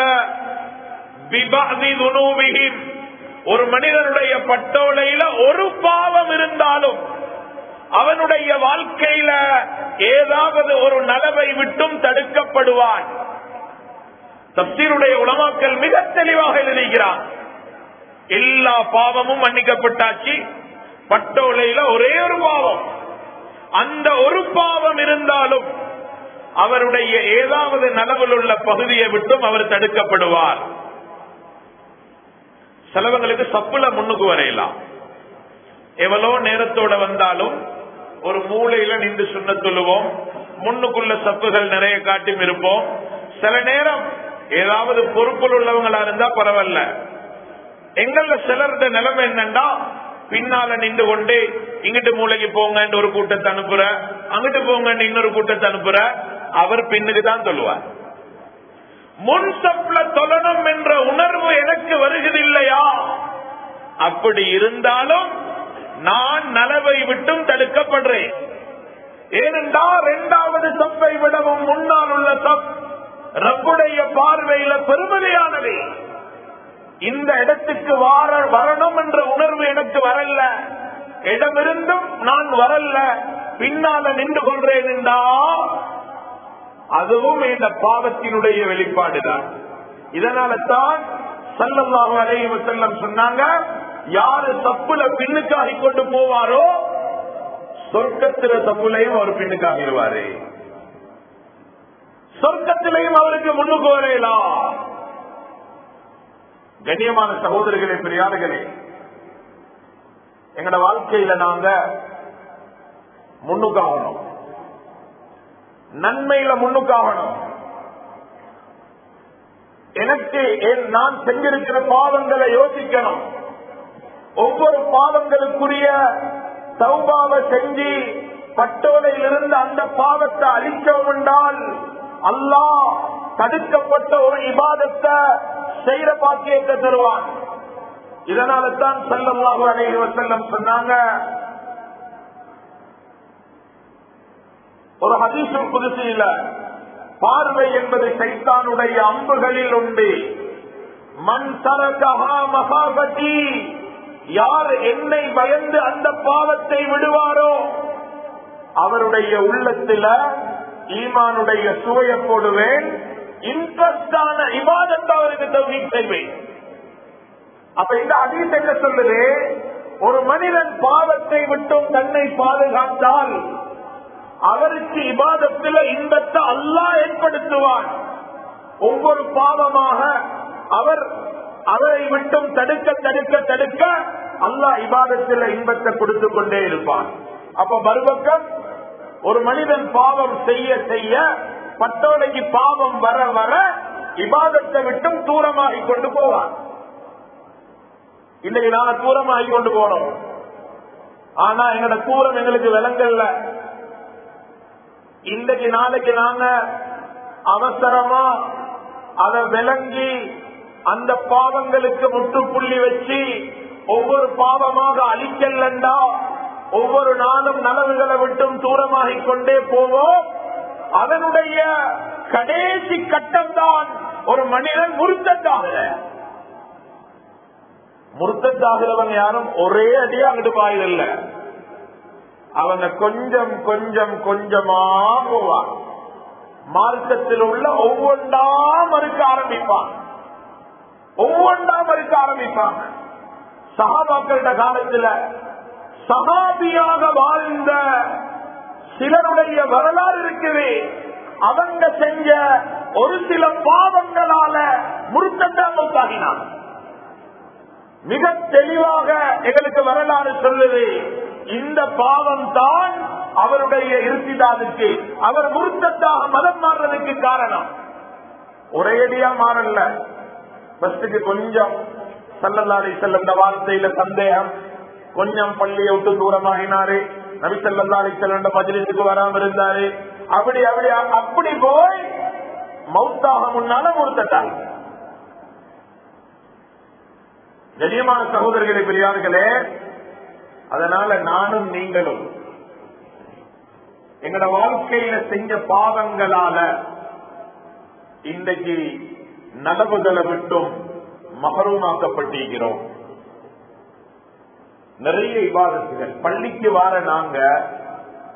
[SPEAKER 1] ஒரு மனிதனுடைய பட்டோலையில ஒரு பாவம் இருந்தாலும் அவனுடைய வாழ்க்கையில ஏதாவது ஒரு நலவை விட்டும் தடுக்கப்படுவான் தப்சீருடைய உலமாக்கல் மிக தெளிவாக எழுதுகிறான் எல்லா பாவமும் மன்னிக்கப்பட்டாச்சு பட்டோலையில ஒரே ஒரு பாவம் அந்த ஒரு பாவம் இருந்தாலும் அவருடைய ஏதாவது நலவில் உள்ள பகுதியை விட்டும் அவர் தடுக்கப்படுவார் செலவங்களுக்கு சப்புல முன்னுக்கு வரையலாம் எவ்வளோ நேரத்தோட வந்தாலும் ஒரு மூலையில நின்று சுண்ண சொல்லுவோம் முன்னுக்குள்ள சப்புகள் நிறைய காட்டும் இருப்போம் சில நேரம் ஏதாவது பொறுப்பில் உள்ளவங்களா இருந்தா பரவாயில்ல எங்கள சிலருடைய நிலைமை என்னன்னா பின்னால நின்று கொண்டு இங்கிட்டு மூளைக்கு போங்கன்னு ஒரு கூட்டத்தை அனுப்புற அங்கிட்டு போங்கன்னு இன்னொரு கூட்டத்தை அனுப்புற அவர் பின்னுக்கு தான் சொல்லுவார் முன் சப்ல தொழணும் என்ற உணர்வு எனக்கு வருகிறதில்லையா அப்படி இருந்தாலும் நான் நலவை விட்டும் தடுக்கப்படுறேன் ஏனென்றால் இரண்டாவது சப்பை விடவும் முன்னால் உள்ள சப் ரப்புடைய பார்வையில பெருமதியானது இந்த இடத்துக்கு வார வரணும் என்ற உணர்வு எனக்கு வரல இடமிருந்தும் நான் வரல பின்னால நின்று கொள்றேன் என்றா அதுவும் இந்த பாவத்தினுடைய வெளிப்பாடுதான் இதனால தான் சல்லல்லாஹு அலைஹி வஸல்லம் சொன்னாங்க யாரு தப்புல பின்னுக்காகி கொண்டு போவாரோ சொர்க்கத்தில தப்புலையும் அவர் பின்னுக்காகிடுவாரு சொர்க்கத்திலையும் அவருக்கு முன்னுக்கு வரையலாம் கண்ணியமான சகோதரர்களே பெரியார்களே எங்கட வாழ்க்கையில நாங்க முன்னுக்காகணும் நன்மையில முன்னுக்காகணும் எனக்கு என் நான் செஞ்சிருக்கிற பாவங்களை யோசிக்கணும் ஒவ்வொரு பாவங்களுக்குரிய சௌபாவை செஞ்சு பட்டோலையிலிருந்து அந்த பாவத்தை அழிக்கவும் என்றால் அல்லாஹ் தடுக்கப்பட்ட ஒரு இபாதத்தை செய்யற பாக்கியத்தை தருவான் இதனால தான் செல்லல்லாஹு அலைஹி வஸல்லம் சொன்னாங்க ஒரு ஹதீசும் புதுசில பார்வை என்பது சைத்தானுடைய அம்புகளில் உண்டு மண் தரகஹா மகாபதி யார் என்னை பயந்து அந்த பாவத்தை விடுவாரோ அவருடைய உள்ளத்துல ஈமானுடைய சுவையை போடுவேன் இன்ட்ரெஸ்டான இவாதத்தை அவருக்கு தகுதி செய்வேன் அப்ப இந்த அதீத் என்ன சொல்லுது ஒரு மனிதன் பாவத்தை விட்டும் தன்னை பாதுகாத்தால் அவருக்கு இபாதத்தில் இன்பத்தை அல்லாஹ் ஏற்படுத்துவான் ஒவ்வொரு பாவமாக அவர் அவரை விட்டும் தடுக்க தடுக்க தடுக்க அல்லாஹ் இபாதத்தில் இன்பத்தை கொடுத்து கொண்டே இருப்பான் அப்ப மறுபக்கம் ஒரு மனிதன் பாவம் செய்ய செய்ய பட்டோலைக்கு பாவம் வர வர இபாதத்தை விட்டும் தூரமாகி கொண்டு போவான் இன்னைக்கு நாங்க தூரமாகி கொண்டு போனோம் ஆனா எங்களோட தூரம் எங்களுக்கு விளங்கல்ல இன்றைக்கு நாளைக்கு நாங்க அவசரமா அதை விளங்கி அந்த பாவங்களுக்கு முற்றுப்புள்ளி வச்சு ஒவ்வொரு பாவமாக அழிக்கலண்டா ஒவ்வொரு நாளும் நலவுகளை விட்டும் தூரமாகிக் கொண்டே போவோம் அதனுடைய கடைசி கட்டம் தான் ஒரு மனிதன் முருத்தத்தாக முருத்தத்தாகிறவங்க யாரும் ஒரே அடியா அங்கிட்டு பாயிரல்ல அவங்க கொஞ்சம் கொஞ்சம் கொஞ்சமா போவான் மார்க்கத்தில் உள்ள ஒவ்வொன்றா மறுக்க ஆரம்பிப்பான் ஒவ்வொன்றா மறுக்க ஆரம்பிப்பாங்க சகாபாக்களிட காலத்துல சகாபியாக வாழ்ந்த சிலருடைய வரலாறு இருக்குது அவங்க செஞ்ச ஒரு சில பாவங்களால முருத்தத்தாகினான் மிக தெளிவாக எங்களுக்கு வரலாறு சொல்லுது இந்த பாவம் தான் அவருடைய இருத்திதாதுக்கு அவர் முருத்தத்தாக மதம் மாறுறதுக்கு காரணம் ஒரேடியா மாறல பஸ்டுக்கு கொஞ்சம் சல்லல்லாரி செல்ல வார்த்தையில சந்தேகம் கொஞ்சம் பள்ளியை விட்டு தூரமாகினாரு நபி சல்லல்லாரி செல்ல மஜிலிசுக்கு வராம இருந்தாரு அப்படி அப்படி அப்படி போய் மௌத்தாக முன்னால முருத்தட்டாங்க கண்ணியமான சகோதரர்களே பெரியார்களே அதனால நானும் நீங்களும் எங்களோட வாழ்க்கையில செஞ்ச பாவங்களால இன்றைக்கு நலவுகளை விட்டும் மகரூமாக்கப்பட்டிருக்கிறோம் நிறைய விவாதத்துகள் பள்ளிக்கு வார நாங்க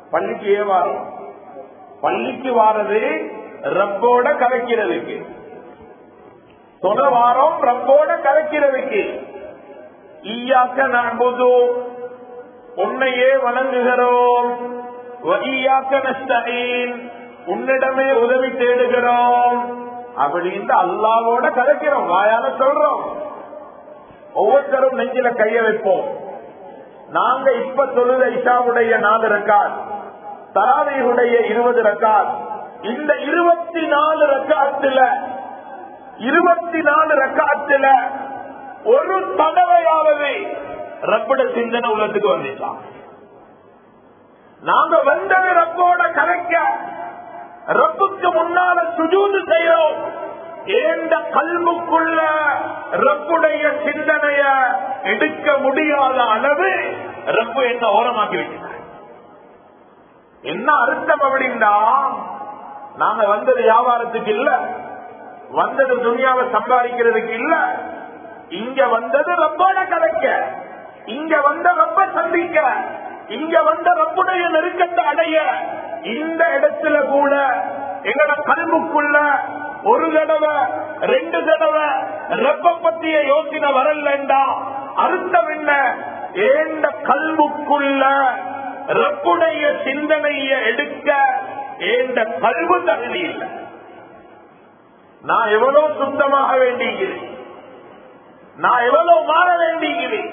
[SPEAKER 1] பள்ளிக்கு ஏன் வாரம் பள்ளிக்கு வாரது ரப்போட கலைக்கிறதுக்கு தொலை வாரம் ரப்போட கலைக்கிறதுக்கு ஈயாக்க நம்புது உன்னையே வணங்குகிறோம் வஈயாக்க நஸ்தஈன் உன்னிடமே உதவி தேடுகிறோம் அப்படின்னு அல்லாவோட கலைக்கிறோம் வாயால சொல்றோம் ஒவ்வொருத்தரும் நெஞ்சில கைய வைப்போம் நாங்க இப்ப சொல்லுத இஷாவுடைய நாலு ரக்காத் தராவியுடைய இருபது ரக்காத் இந்த இருபத்தி நாலு ரக்காத்துல இருபத்தி நாலு ரக்காத்துல ஒரு தடவையாவது ரப்பட சிந்தனை உள்ளத்துக்கு வந்துச்சான் நாங்க வந்தது ரப்போட கலைக்க ரப்புக்கு முன்னால சுஜூது செய்யறோம் ஏந்த கல்வுக்குள்ள ரப்புடைய சிந்தனைய எடுக்க முடியாத அளவு ரப்பு என்ன ஓரமாக்கி வைக்கிறார் என்ன அர்த்தம் அப்படின்னா நாங்க வந்தது வியாபாரத்துக்கு இல்ல வந்தது துணியாவை சம்பாதிக்கிறதுக்கு இல்ல இங்க வந்தது ரப்போட கலைக்க இங்க வந்த ரப்ப சந்திக்க இங்க வந்த ரப்புடைய நெருக்கத்தை அடைய இந்த இடத்துல கூட எங்கட கல்வுக்குள்ள ஒரு தடவை ரெண்டு தடவை ரப்ப பத்திய யோசனை வரலண்டா அர்த்தம் என்ன ஏண்ட கல்வுக்குள்ள ரப்புடைய சிந்தனைய எடுக்க ஏண்ட கல்வு தகுதி இல்லை நான் எவ்வளவு சுத்தமாக வேண்டியிருக்கிறேன் நான் எவ்வளவு மாற வேண்டியிருக்கிறேன்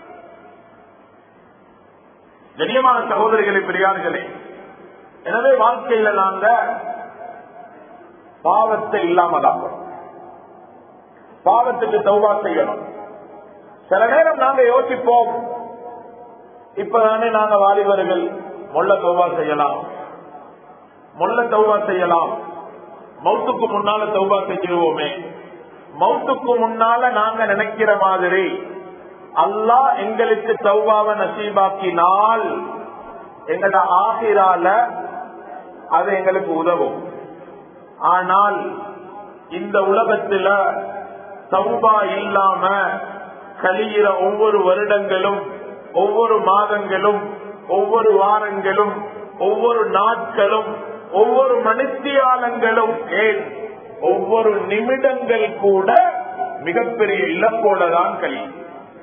[SPEAKER 1] கண்ணியமான சகோதரிகளை பெரியார்களே எனவே வாழ்க்கையில நாங்க பாவத்தை இல்லாமலாகும் பாவத்துக்கு தௌபா செய்யணும் சில நேரம் நாங்க யோசிப்போம் இப்பதானே நாங்க வாலிபர்கள் முள்ள தௌபா செய்யலாம் முள்ள தௌபா செய்யலாம் மௌத்துக்கு முன்னால தௌபா செஞ்சிருவோமே மௌத்துக்கு முன்னால நாங்க நினைக்கிற மாதிரி அல்லாஹ் எங்களுக்கு தௌபாவை நசீபாக்கினால் எங்கட ஆசிரால அது எங்களுக்கு உதவும் ஆனால் இந்த உலகத்துல தௌபா இல்லாம கழியிற ஒவ்வொரு வருடங்களும் ஒவ்வொரு மாதங்களும் ஒவ்வொரு வாரங்களும் ஒவ்வொரு நாட்களும் ஒவ்வொரு மனுத்தியாலங்களும் ஏன் ஒவ்வொரு நிமிடங்கள் கூட மிகப்பெரிய இழப்போட தான் கழியும்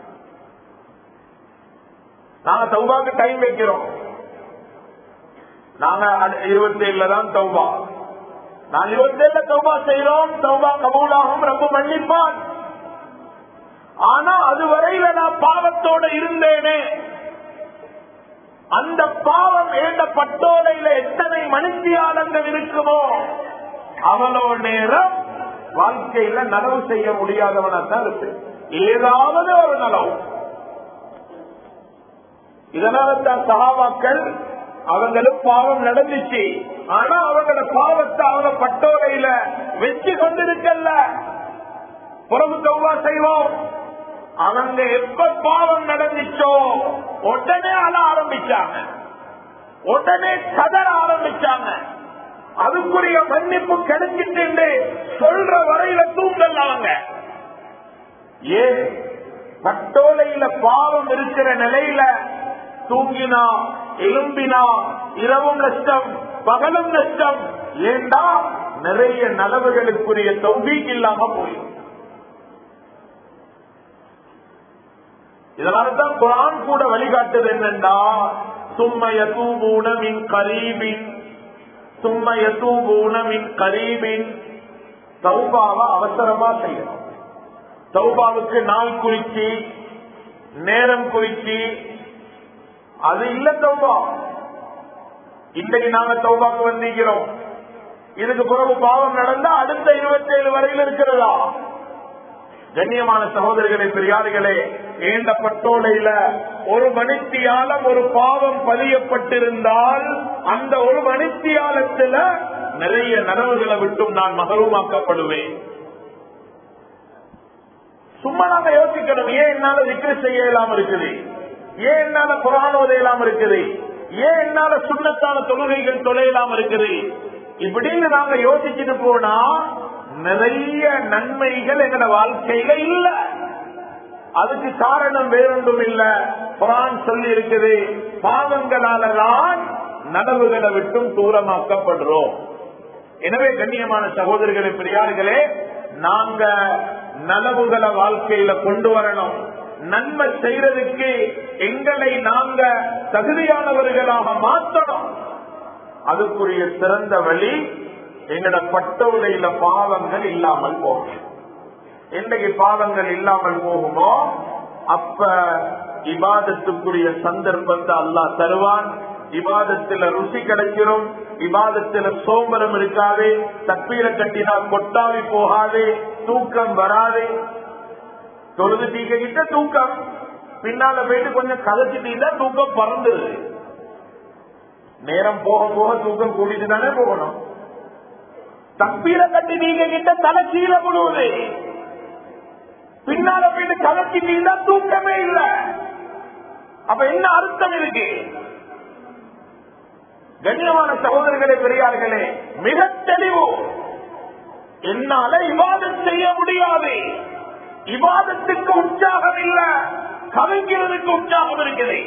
[SPEAKER 1] நாங்க தௌபாக்கு டைம் வைக்கிறோம் நாங்க இருபத்தி ஏழுல தான் தௌபா நான் இருபத்தி ஏழுல தௌபா செய்யறோம் தௌபா கபூலாகும் ரொம்ப மன்னிப்பான் ஆனா அதுவரையில நான் பாவத்தோட இருந்தேனே அந்த பாவம் ஏண்ட பட்டோலையில எத்தனை மனுஷியாளங்கள் இருக்குமோ அவ்வளோ நேரம் வாழ்க்கையில நலவு செய்ய முடியாதவனாத்தான் இருக்கு ஏதாவது ஒரு நலவு இதனால தான் சகாபாக்கள் அவங்களும் பாவம் நடந்துச்சு ஆனா அவங்களோட பாவத்தை அவங்க பட்டோலையில வச்சு கொண்டிருக்கல புறவு தௌவா செய்வோம் அவங்க எப்ப பாவம் நடந்துச்சோ உடனே அழ ஆரம்பிச்சாங்க உடனே கதற ஆரம்பிச்சாங்க அதுக்குரிய மன்னிப்பு கிடைச்சிட்டு சொல்ற வரையில தூங்கல் அவங்க ஏன் பட்டோலையில பாவம் இருக்கிற நிலையில தூங்கினா எலும்பினா இரவும் நஷ்டம் பகலும் நஷ்டம் ஏண்டா நிறைய நலவுகளுக்குரிய தொகுதிக்கு இல்லாம போயிடும் இதனால்தான் குரான் கூட வழிகாட்டுது என்னண்டா சும்மய தூபூனமின் கரீபின் சும்மய தூபூனமின் கரீபின் சௌபாவை அவசரமா செய்யணும் சௌபாவுக்கு நாள் குறிச்சி நேரம் குறிச்சி அது இல்ல தௌபா இன்றைக்கு நாங்க தௌபாக்கு வந்திருக்கிறோம் இதுக்கு பிறகு பாவம் நடந்தா அடுத்த இருபத்தி ஏழு வரையில் இருக்கிறதா கண்ணியமான சகோதரிகளே பெரியார்களே ஏண்ட பட்டோலையில ஒரு மணித்தியாலம் ஒரு பாவம் பதியப்பட்டிருந்தால் அந்த ஒரு மணித்தியாலத்துல நிறைய நனவுகளை விட்டும் நான் மகரூமாக்கப்படுவேன் சும்மா நாங்க யோசிக்கணும் ஏன் என்னால விக்ரி செய்ய இல்லாம இருக்குது ஏன் என்னால புறான் உதையலாம் இருக்குது ஏன் என்னால சுண்ணத்தான தொழுகைகள் தொலையலாம் இருக்குது இப்படின்னு நாங்க யோசிச்சுட்டு போனா நிறைய நன்மைகள் எங்கட வாழ்க்கையில இல்ல அதுக்கு காரணம் வேறொன்றும் இல்ல குரான் சொல்லி இருக்குது பாவங்களாலதான் நனவுகளை விட்டும் தூரமாக்கப்படுறோம் எனவே கண்ணியமான சகோதரர்களே பெரியார்களே நாங்க நனவுகளை வாழ்க்கையில கொண்டு வரணும் நன்மை செய்யறதுக்கு எங்களை நாங்க தகுதியானவர்களாக மாற்றணும் அதுக்குரிய சிறந்த வழி எங்கட பட்டோலையில பாவங்கள் இல்லாமல் போகும் என்னைக்கு பாவங்கள் இல்லாமல் போகுமோ அப்ப இபாதத்துக்குரிய சந்தர்ப்பத்தை அல்லாஹ் தருவான் இபாதத்துல ருசி கிடைக்கிறோம் இபாதத்துல சோம்பரம் இருக்காது தப்பீர கட்டினா கொட்டாவி போகாது தூக்கம் வராது தொழுது தீக்க கிட்ட தூக்கம் பின்னால போயிட்டு கொஞ்சம் கதைச்சிட்டீங்கன்னா தூக்கம் பறந்துருது நேரம் போக போக தூக்கம் கூட்டிட்டு தானே போகணும் தப்பீர கட்டி நீங்க கிட்ட தலை கீழே விடுவது பின்னால போயிட்டு கதைச்சிட்டீங்கன்னா தூக்கமே இல்ல அப்ப என்ன அர்த்தம் இருக்கு கண்ணியமான சகோதரர்களே பெரியார்களே மிக தெளிவு என்னால இவாதம் செய்ய முடியாது இவாதத்துக்கு உற்சாகம் இல்ல கவிஞர்களுக்கு உற்சாகம் இருக்குது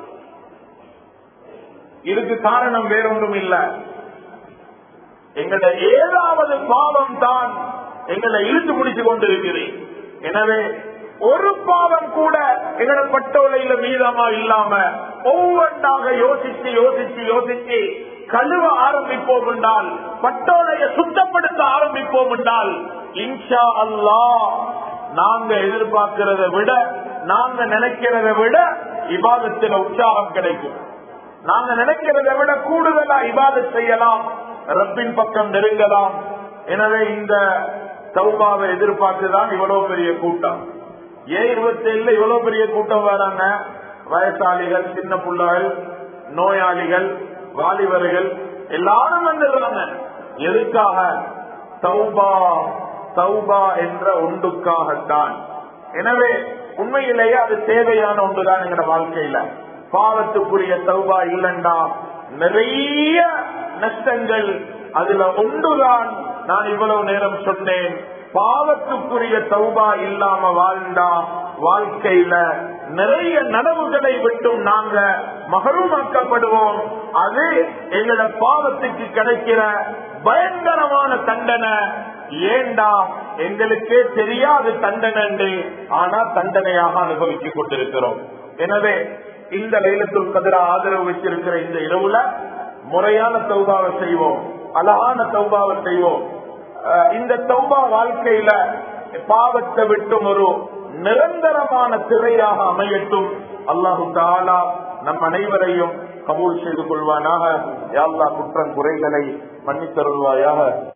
[SPEAKER 1] இதுக்கு காரணம் வேறொன்றும் இல்ல எங்களோட ஏதாவது பாவம் தான் எங்களை இழுத்து பிடிச்சு கொண்டிருக்கிறது எனவே ஒரு பாவம் கூட எங்களோட பட்டோலையில மீதமா இல்லாம ஒவ்வொன்றாக யோசிச்சு யோசிச்சு யோசிச்சு கழுவ ஆரம்பிப்போம் என்றால் பட்டோலைய சுத்தப்படுத்த ஆரம்பிப்போம் என்றால் இன்ஷா அல்லா நாங்க எதிர்பார்க்கிறத விட நாங்க நினைக்கிறத விட இபாதத்தில் உற்சாகம் கிடைக்கும் நாங்க நினைக்கிறத விட கூடுதலா இபாதத் செய்யலாம் ரப்பின் பக்கம் நெருங்கலாம் எனவே இந்த சௌபாவை எதிர்பார்த்துதான் இவ்வளவு பெரிய கூட்டம் ஏன் இருபத்தி ஏழுல இவ்வளவு பெரிய கூட்டம் வராங்க வயசாளிகள் சின்ன பிள்ளைகள் நோயாளிகள் வாலிபர்கள் எல்லாரும் வந்துடுறாங்க எதுக்காக சௌபா சௌபா என்ற ஒன்றுக்காகத்தான் எனவே உண்மையிலேயே அது தேவையான ஒன்றுதான் எங்க வாழ்க்கையில பாவத்துக்குரிய சௌபா இல்லண்டா நிறைய நஷ்டங்கள் அதுல ஒன்றுதான் நான் இவ்வளவு நேரம் சொன்னேன் பாவத்துக்குரிய சௌபா இல்லாம வாழ்ந்தா வாழ்க்கையில நிறைய நனவுகளை விட்டும் நாங்க மகரூமாக்கப்படுவோம் அது எங்களோட பாவத்துக்கு கிடைக்கிற பயங்கரமான தண்டனை ஏண்டா எங்களுக்கே தெரியாது தண்டனை ஆனா தண்டனையாக அனுபவித்துக் கொண்டிருக்கிறோம் எனவே இந்த லைலத்துல் கதிரா ஆதரவு வச்சிருக்கிற இந்த இரவுல முறையான தௌபாவை செய்வோம் அழகான தௌபாவை செய்வோம் இந்த தௌபா வாழ்க்கையில பாவத்தை விட்டும் ஒரு நிரந்தரமான திரையாக அமையட்டும் அல்லாஹு தாலா நம் அனைவரையும் கபூல் செய்து கொள்வானாக யாழ்லா குற்றம் குறைகளை மன்னித்தருள்வாயாக